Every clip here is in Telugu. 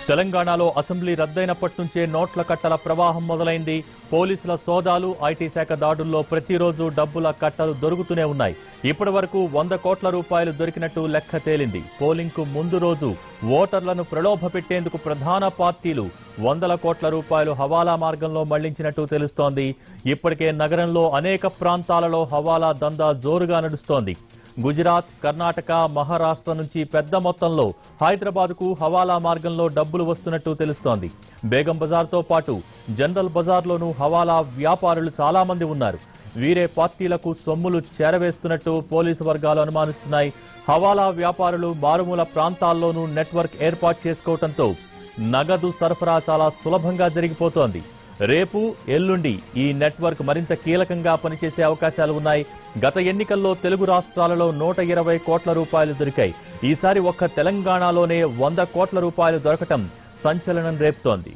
తెలంగాణలో అసెంబ్లీ రద్దయినప్పటి నుంచే నోట్ల కట్టల ప్రవాహం మొదలైంది పోలీసుల సోదాలు ఐటీ శాఖ దాడుల్లో ప్రతిరోజు డబ్బుల కట్టలు దొరుకుతూనే ఉన్నాయి ఇప్పటి వరకు వంద కోట్ల రూపాయలు దొరికినట్టు లెక్క తేలింది పోలింగ్ కు ముందు రోజు ఓటర్లను ప్రలోభపెట్టేందుకు ప్రధాన పార్టీలు వందల కోట్ల రూపాయలు హవాలా మార్గంలో మళ్లించినట్టు తెలుస్తోంది ఇప్పటికే నగరంలో అనేక ప్రాంతాలలో హవాలా దందా జోరుగా నడుస్తోంది గుజరాత్ కర్ణాటక మహారాష్ట్ర నుంచి పెద్ద మొత్తంలో హైదరాబాద్ కు హవాలా మార్గంలో డబ్బులు వస్తున్నట్టు తెలుస్తోంది బేగం బజార్తో పాటు జనరల్ బజార్లోనూ హవాలా వ్యాపారులు చాలా మంది ఉన్నారు వీరే పార్టీలకు సొమ్ములు చేరవేస్తున్నట్టు పోలీసు వర్గాలు అనుమానిస్తున్నాయి హవాలా వ్యాపారులు మారుమూల ప్రాంతాల్లోనూ నెట్వర్క్ ఏర్పాటు చేసుకోవడంతో నగదు సరఫరా చాలా సులభంగా జరిగిపోతోంది రేపు ఎల్లుండి ఈ నెట్వర్క్ మరింత కీలకంగా పనిచేసే అవకాశాలు ఉన్నాయి గత ఎన్నికల్లో తెలుగు రాష్ట్రాలలో నూట ఇరవై కోట్ల రూపాయలు దొరికాయి ఈసారి ఒక్క తెలంగాణలోనే వంద కోట్ల రూపాయలు దొరకటం సంచలనం రేపుతోంది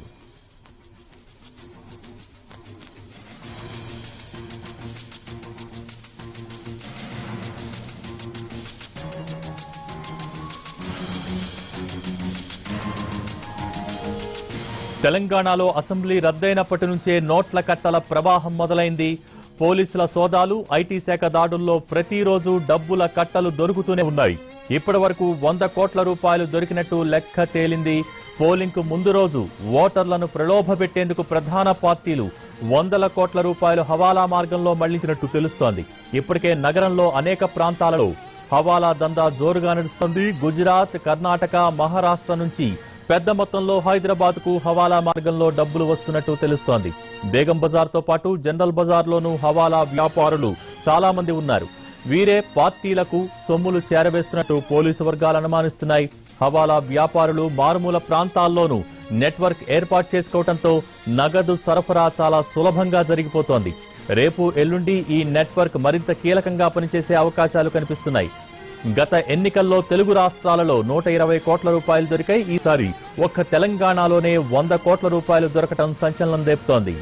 తెలంగాణలో అసెంబ్లీ రద్దయినప్పటి నుంచే నోట్ల కట్టల ప్రవాహం మొదలైంది పోలీసుల సోదాలు ఐటీ శాఖ దాడుల్లో ప్రతిరోజు డబ్బుల కట్టలు దొరుకుతూనే ఉన్నాయి ఇప్పటి వరకు వంద కోట్ల రూపాయలు దొరికినట్టు లెక్క తేలింది పోలింగ్ కు ముందు రోజు ఓటర్లను ప్రలోభపెట్టేందుకు ప్రధాన పార్టీలు వందల కోట్ల రూపాయలు హవాలా మార్గంలో మళ్లించినట్టు తెలుస్తోంది ఇప్పటికే నగరంలో అనేక ప్రాంతాలలో హవాలా దందా జోరుగా నడుస్తోంది గుజరాత్ కర్ణాటక మహారాష్ట్ర నుంచి పెద్ద మొత్తంలో హైదరాబాద్ కు హవాలా మార్గంలో డబ్బులు వస్తున్నట్టు తెలుస్తోంది బేగం బజార్ తో పాటు జనరల్ బజార్లోనూ హవాలా వ్యాపారులు చాలా మంది ఉన్నారు వీరే పార్టీలకు సొమ్ములు చేరవేస్తున్నట్టు పోలీసు వర్గాలు అనుమానిస్తున్నాయి హవాలా వ్యాపారులు మారుమూల ప్రాంతాల్లోనూ నెట్వర్క్ ఏర్పాటు చేసుకోవడంతో నగదు సరఫరా చాలా సులభంగా జరిగిపోతోంది రేపు ఎల్లుండి ఈ నెట్వర్క్ మరింత కీలకంగా పనిచేసే అవకాశాలు కనిపిస్తున్నాయి గత ఎన్నికల్లో తెలుగు రాష్ట్రాలలో నూట ఇరవై కోట్ల రూపాయలు దొరికాయి ఈసారి ఒక్క తెలంగాణలోనే వంద కోట్ల రూపాయలు దొరకటం సంచలనం రేపుతోంది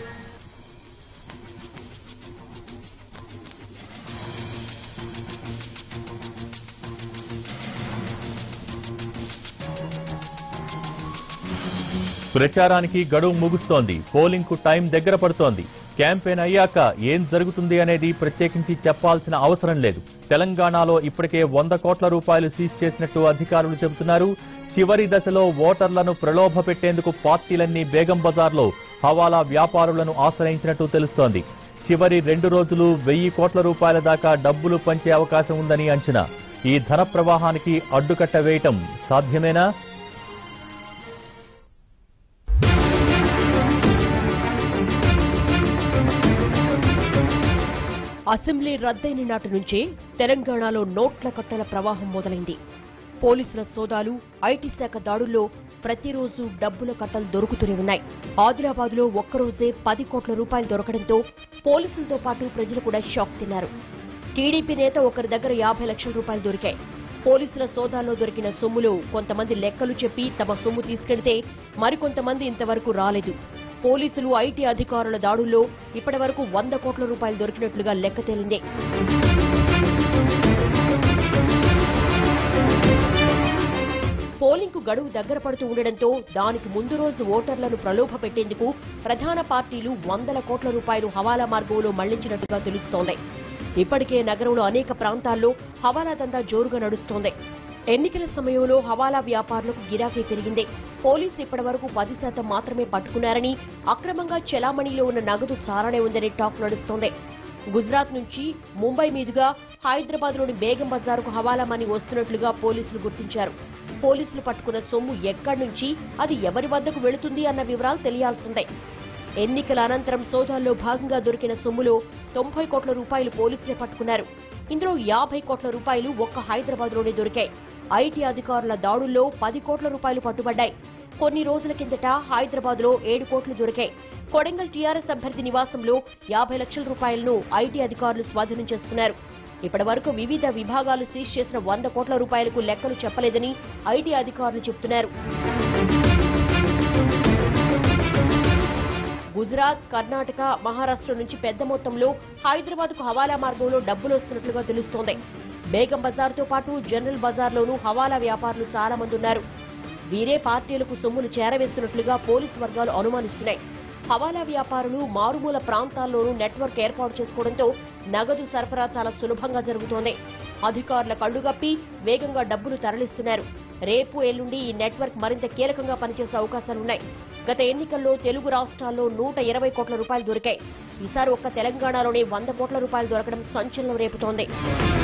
ప్రచారానికి గడువు ముగుస్తోంది పోలింగ్ కు టైం దగ్గర పడుతోంది క్యాంపెయిన్ అయ్యాక ఏం జరుగుతుంది అనేది ప్రత్యేకించి చెప్పాల్సిన అవసరం లేదు తెలంగాణలో ఇప్పటికే వంద కోట్ల రూపాయలు సీజ్ చేసినట్టు అధికారులు చెబుతున్నారు చివరి దశలో ఓటర్లను ప్రలోభ పెట్టేందుకు పార్టీలన్నీ బేగం బజార్లో హవాలా వ్యాపారులను ఆశ్రయించినట్టు తెలుస్తోంది చివరి రెండు రోజులు వెయ్యి కోట్ల రూపాయల దాకా డబ్బులు పంచే అవకాశం ఉందని అంచనా ఈ ధన ప్రవాహానికి అడ్డుకట్ట వేయటం సాధ్యమేనా అసెంబ్లీ రద్దయిన నాటి నుంచే తెలంగాణలో నోట్ల కట్టల ప్రవాహం మొదలైంది పోలీసుల సోదాలు ఐటీ శాఖ దాడుల్లో ప్రతిరోజు డబ్బుల కట్టలు దొరుకుతూనే ఉన్నాయి ఆదిలాబాద్ లో ఒక్కరోజే పది కోట్ల రూపాయలు దొరకడంతో పోలీసులతో పాటు ప్రజలు కూడా షాక్ తిన్నారు టీడీపీ నేత ఒకరి దగ్గర యాభై లక్షల రూపాయలు దొరికాయి పోలీసుల సోదాల్లో దొరికిన సొమ్ములో కొంతమంది లెక్కలు చెప్పి తమ సొమ్ము తీసుకెడితే మరికొంతమంది ఇంతవరకు రాలేదు పోలీసులు ఐటీ అధికారుల దాడుల్లో ఇప్పటివరకు వంద కోట్ల రూపాయలు దొరికినట్లుగా లెక్క తేలింది పోలింగ్ కు గడువు దగ్గర పడుతూ ఉండడంతో దానికి ముందు రోజు ఓటర్లను ప్రలోభ పెట్టేందుకు ప్రధాన పార్టీలు వందల కోట్ల రూపాయలు హవాలా మార్గంలో మళ్లించినట్టుగా తెలుస్తోంది ఇప్పటికే నగరంలో అనేక ప్రాంతాల్లో హవాలా దందా జోరుగా నడుస్తోంది ఎన్నికల సమయంలో హవాలా వ్యాపారులకు గిరాకీ పెరిగింది పోలీసు ఇప్పటివరకు పది శాతం మాత్రమే పట్టుకున్నారని అక్రమంగా చెలామణిలో ఉన్న నగదు చాలానే ఉందని టాక్ నడుస్తోంది గుజరాత్ నుంచి ముంబై మీదుగా హైదరాబాద్ లోని బేగం బజారుకు హవాలా మనీ వస్తున్నట్లుగా పోలీసులు గుర్తించారు పోలీసులు పట్టుకున్న సొమ్ము ఎక్కడి నుంచి అది ఎవరి వద్దకు వెళుతుంది అన్న వివరాలు తెలియాల్సిందే ఎన్నికల అనంతరం సోదాల్లో భాగంగా దొరికిన సొమ్ములో తొంభై కోట్ల రూపాయలు పోలీసులే పట్టుకున్నారు ఇందులో యాభై కోట్ల రూపాయలు ఒక్క హైదరాబాద్ లోనే దొరికాయి ఐటీ అధికారుల దాడుల్లో పది కోట్ల రూపాయలు పట్టుబడ్డాయి కొన్ని రోజుల కిందట హైదరాబాద్ లో ఏడు కోట్లు దొరికాయి కొడంగల్ టీఆర్ఎస్ అభ్యర్థి నివాసంలో యాభై లక్షల రూపాయలను ఐటీ అధికారులు స్వాధీనం చేసుకున్నారు ఇప్పటి వరకు వివిధ విభాగాలు సీజ్ చేసిన వంద కోట్ల రూపాయలకు లెక్కలు చెప్పలేదని ఐటీ అధికారులు చెబుతున్నారు గుజరాత్ కర్ణాటక మహారాష్ట్ర నుంచి పెద్ద మొత్తంలో హైదరాబాద్ కు హవాలా మార్గంలో డబ్బులు వస్తున్నట్లుగా తెలుస్తోంది బేగం బజార్తో పాటు జనరల్ బజార్లోనూ హవాలా వ్యాపారులు చాలా మంది ఉన్నారు వీరే పార్టీలకు సొమ్మును చేరవేస్తున్నట్లుగా పోలీసు వర్గాలు అనుమానిస్తున్నాయి హవాలా వ్యాపారులు మారుమూల ప్రాంతాల్లోనూ నెట్వర్క్ ఏర్పాటు చేసుకోవడంతో నగదు సరఫరా చాలా సులభంగా జరుగుతోంది అధికారుల కళ్లుగప్పి వేగంగా డబ్బులు తరలిస్తున్నారు రేపు ఎల్లుండి ఈ నెట్వర్క్ మరింత కీలకంగా పనిచేసే అవకాశాలున్నాయి గత ఎన్నికల్లో తెలుగు రాష్ట్రాల్లో నూట ఇరవై కోట్ల రూపాయలు దొరికాయి ఈసారి ఒక్క తెలంగాణలోనే వంద కోట్ల రూపాయలు దొరకడం సంచలనం రేపుతోంది